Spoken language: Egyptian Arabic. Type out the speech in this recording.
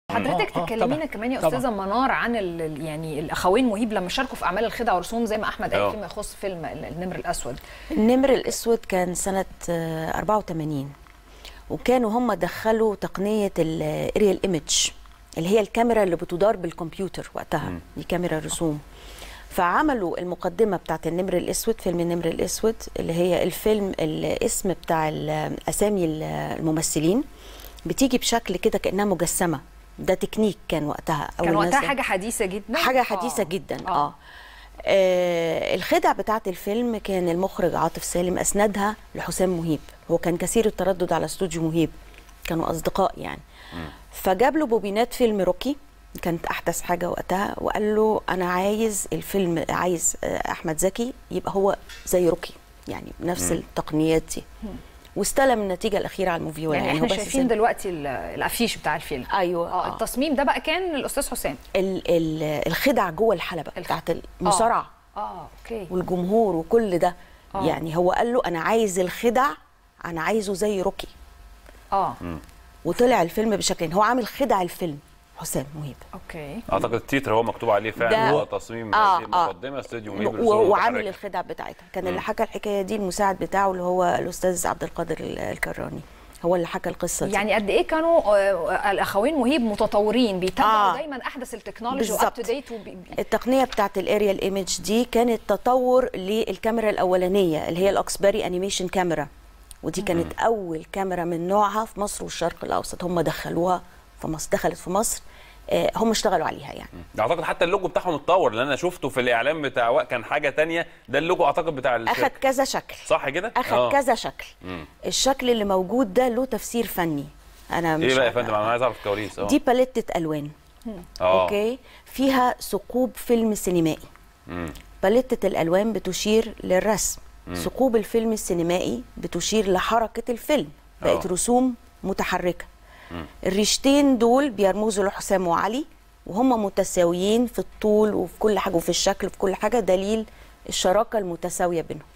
حضرتك آه، آه، تكلمينا طبعاً، كمان يا طبعاً. استاذه منار عن ال- ال- يعني الاخوين مهيب لما شاركوا في اعمال الخدع والرسوم زي ما احمد آه. قال فيما يخص فيلم ال- النمر الاسود النمر الاسود كان سنه آه، 84 وكانوا هم دخلوا تقنيه الاريال ايمج اللي هي الكاميرا اللي بتدار بالكمبيوتر وقتها دي كاميرا رسوم فعملوا المقدمه بتاعت النمر الاسود فيلم النمر الاسود اللي هي الفيلم الاسم بتاع ال- اسامي ال- الممثلين بتيجي بشكل كده كانها مجسمه ده تكنيك كان وقتها كان أول وقتها ناس- حاجه حديثه جدا حاجه آه. حديثه جدا اه, آه. آه الخدع بتاعت الفيلم كان المخرج عاطف سالم اسندها لحسام مهيب هو كان كثير التردد على استوديو مهيب كانوا اصدقاء يعني فجاب له بوبينات فيلم روكي كانت احدث حاجه وقتها وقال له انا عايز الفيلم عايز آه، احمد زكي يبقى هو زي روكي يعني نفس التقنيات دي واستلم النتيجه الاخيره على الموفي يعني هو احنا بس شايفين سن- دلوقتي ال- الافيش بتاع الفيلم ايوه اه آه. التصميم ده بقى كان الاستاذ حسام ال ال الخدع جوه الحلبه الخ- بتاعت المصارعه اه اوكي والجمهور وكل ده آه. يعني هو قال له انا عايز الخدع انا عايزه زي روكي اه وطلع الفيلم بشكلين هو عامل خدع الفيلم حسام مهيب اوكي اعتقد التيتر هو مكتوب عليه فعلا ده- هو تصميم آه، هذه آه. المقدمه استوديو و- ميب و- وعامل الخدع بتاعتها كان اللي حكى الحكايه دي المساعد بتاعه اللي هو الاستاذ عبد القادر ال- الكراني هو اللي حكى القصه دي يعني قد ايه كانوا آه، الاخوين مهيب متطورين بيتابعوا آه. دايما احدث التكنولوجي واب بالظبط. تو ديت التقنيه بتاعت الاريال ايمج دي كانت تطور للكاميرا الاولانيه اللي هي الاكسبري انيميشن كاميرا ودي كانت اول كاميرا من نوعها في مصر والشرق الاوسط هم دخلوها في مصر دخلت في مصر آه، هم اشتغلوا عليها يعني اعتقد حتى اللوجو بتاعهم اتطور لان انا شفته في الاعلان بتاع وق- كان حاجه تانية ده اللوجو اعتقد بتاع اخد الشركه كذا شكل صح كده اخد آه. كذا شكل الشكل اللي موجود ده له تفسير فني انا مش ايه بقى يا عارفة- فندم انا عايز اعرف الكواليس اه دي باليتة الوان اه اوكي فيها ثقوب فيلم سينمائي مم. باليتة الالوان بتشير للرسم ثقوب الفيلم السينمائي بتشير لحركه الفيلم بقت آه. رسوم متحركه الريشتين دول بيرمزوا لحسام وعلي وهم متساويين في الطول وفي كل حاجه وفي الشكل وفي كل حاجه دليل الشراكه المتساويه بينهم